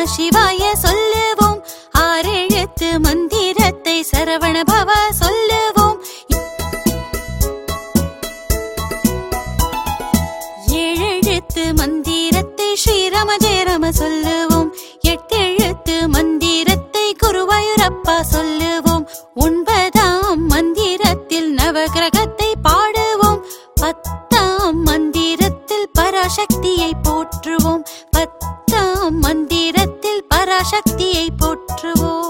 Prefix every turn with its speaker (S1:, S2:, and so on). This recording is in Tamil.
S1: சிவாய சொல்லுவோம் ஆறெழுத்து மந்திரத்தை சரவண பவ சொல்லுவோம் ஏழெழுத்து மந்திரத்தை ஸ்ரீரம ஜெயரம சொல்லுவோம் எட்டெழுத்து மந்திரத்தை குருவாயூரப்பா சொல்லுவோம் ஒன்பதாம் மந்திரத்தில் நவகிரகத்தை பாடுவோம் பத்தாம் மந்திரத்தில் பராசக்தியை போற்றுவோம் பத்தாம் மந்திரத்தில் பராசக்தியை போற்றுவோம்